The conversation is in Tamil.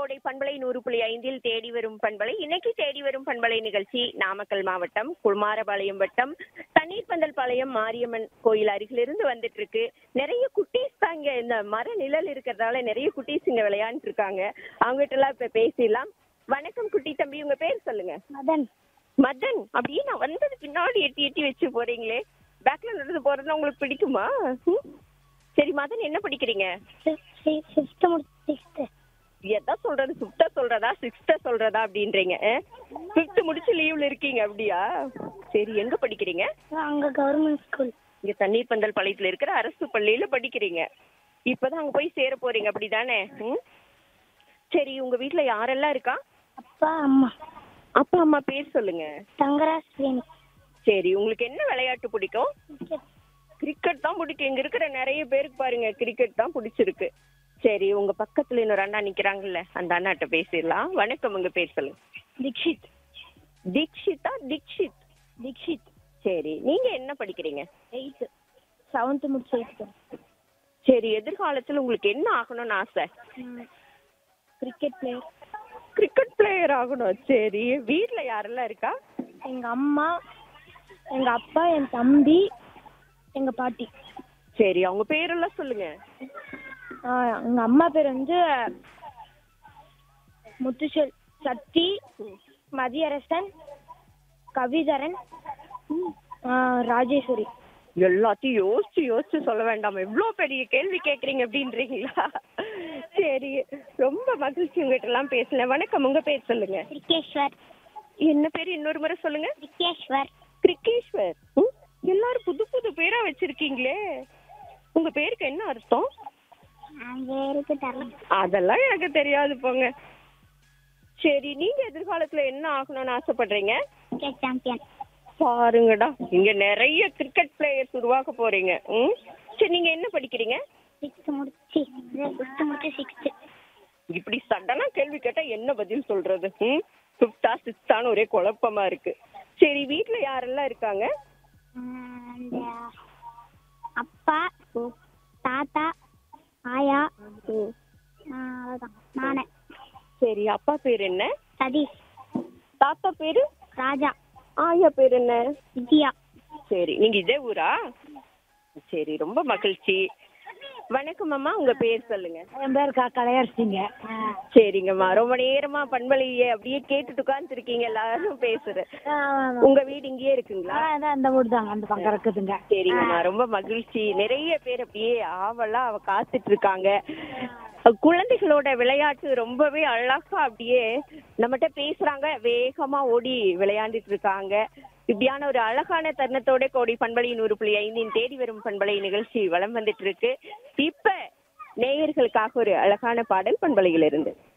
கோடை பண்பலை நூறு புள்ளி ஐந்தில் தேடி வரும் பண்பலை இன்னைக்கு தேடி வரும் பண்பலை நிகழ்ச்சி நாமக்கல் மாவட்டம் குமாரபாளையம் வட்டம் தண்ணீர் பந்தல் பாளையம் மாரியம்மன் கோயில் அருகிலிருந்து வந்துட்டு இருக்கு நிறைய குட்டீஸ் தான் இங்க இந்த மர நிழல் இருக்கிறதால நிறைய குட்டீஸ் இங்க விளையாண்டுட்டு இருக்காங்க அவங்ககிட்ட எல்லாம் இப்ப பேசிடலாம் வணக்கம் குட்டி தம்பி உங்க பேர் சொல்லுங்க மதன் மதன் அப்படியே நான் வந்தது பின்னாடி எட்டி எட்டி வச்சு போறீங்களே பேக்ல நடந்து போறது உங்களுக்கு பிடிக்குமா ம்? சரி மதன் என்ன படிக்கிறீங்க ஃபிஃப்த்து முடிச்சு சிக்ஸ்த்து எதா சொல்றது ஃபிஃப்த்த சொல்றதா சிக்ஸ்த்த சொல்றதா அப்படின்றீங்க ஃபிஃப்த் முடிச்சு லீவ்ல இருக்கீங்க அப்படியா சரி எங்க படிக்கிறீங்க அங்கே கவர்மெண்ட் ஸ்கூல் இங்க தண்ணீர் பந்தல் பாளையத்துல இருக்கிற அரசு பள்ளியில படிக்கிறீங்க இப்பதான் அங்க போய் சேர போறீங்க அப்படிதானே ம்? சரி உங்க வீட்ல யாரெல்லாம் இருக்கா அப்பா அம்மா அப்பா அம்மா பேர் சொல்லுங்க தங்கராஜ் வேணி சரி உங்களுக்கு என்ன விளையாட்டு பிடிக்கும் கிரிக்கெட் கிரிக்கெட் தான் பிடிக்கும் இங்க இருக்கிற நிறைய பேருக்கு பாருங்க கிரிக்கெட் தான் பிடிச்சிருக்கு சரி உங்க பக்கத்துல இன்னொரு அண்ணா நிக்கிறாங்கல்ல அந்த அண்ணாட்ட பேசிடலாம் வணக்கம் உங்க பேர் சொல்லுங்க தீக்ஷித் தீக்ஷிதா தீக்ஷித் தீக்ஷித் சரி நீங்க என்ன படிக்கிறீங்க எயித்து செவன்த்து முடிச்சு எயித்து சரி எதிர்காலத்துல உங்களுக்கு என்ன ஆகணும்னு ஆசை கிரிக்கெட் பிளேயர் கிரிக்கெட் பிளேயர் ஆகணும் சரி வீட்ல யாரெல்லாம் இருக்கா எங்கள் அம்மா எங்கள் அப்பா என் தம்பி எங்கள் பாட்டி சரி அவங்க பேரெல்லாம் சொல்லுங்க எங்கள் அம்மா பேர் வந்து முத்துசெல் சக்தி மதியரசன் கவிதரன் ஆ, ராஜேஸ்வரி எல்லாத்தையும் யோசிச்சு யோசிச்சு சொல்ல வேண்டாம் எவ்வளோ பெரிய கேள்வி கேட்குறீங்க அப்படின்றீங்களா சரி ரொம்ப மகிழ்ச்சி உங்ககிட்ட எல்லாம் பேசல வணக்கம் உங்க பேர் சொல்லுங்க கிரிக்கேஸ்வர் என்ன பேர் இன்னொரு முறை சொல்லுங்க கிரிக்கேஸ்வர் கிரிக்கேஸ்வர் ம்? எல்லாரும் புது புது பேரா வச்சிருக்கீங்களே உங்க பேருக்கு என்ன அர்த்தம் பேருக்கு தரல அதெல்லாம் எனக்கு தெரியாது போங்க சரி நீங்க எதிர்காலத்துல என்ன ஆகணும்னு ஆசைப்படுறீங்க கிரிக்கெட் சாம்பியன் பாருங்கடா இங்க நிறைய கிரிக்கெட் பிளேயர்ஸ் உருவாக்க போறீங்க ம் சரி நீங்க என்ன படிக்கிறீங்க சிக்ஸ்த்து முடிச்சு ஃபிஃப்த்து முடிச்சு சிக்ஸ்த்து இப்படி சடனா கேள்வி கேட்டா என்ன பதில் சொல்றது ம் ஃபிஃப்த்தா சிக்ஸ்த்தான்னு ஒரே குழப்பமா இருக்கு சரி வீட்ல யாரெல்லாம் இருக்காங்க அந்த அப்பா தாத்தா ஆயா ம். ஆ, அவ்வளோதான் நானே சரி அப்பா பேர் என்ன சதீஷ் தாத்தா பேரு ராஜா ஆயா பேர் என்ன விஜயா சரி நீங்க இதே ஊரா சரி ரொம்ப மகிழ்ச்சி வணக்கம் அம்மா உங்க பேர் சொல்லுங்க என் பேர் கா கலையரசிங்க சரிங்கம்மா ரொம்ப நேரமா பண்பலையே அப்படியே கேட்டுட்டு உட்கார்ந்து இருக்கீங்க எல்லாரும் பேசுறேன் உங்க வீடு இங்கேயே இருக்குங்களா அதான் அந்த வீடு தாங்க அந்த பக்கம் இருக்குதுங்க சரிங்கம்மா ரொம்ப மகிழ்ச்சி நிறைய பேர் அப்படியே ஆவலா அவ காத்துட்டு இருக்காங்க குழந்தைகளோட விளையாட்டு ரொம்பவே அழகா அப்படியே நம்மகிட்ட பேசுறாங்க வேகமா ஓடி விளையாண்டுட்டு இருக்காங்க இப்படியான ஒரு அழகான தருணத்தோட கோடி பண்பலை நூறு புள்ளி ஐந்தின் தேடி வரும் பண்பலை நிகழ்ச்சி வலம் வந்துட்டு இருக்கு இப்ப நேயர்களுக்காக ஒரு அழகான பாடல் பண்பலையிலிருந்து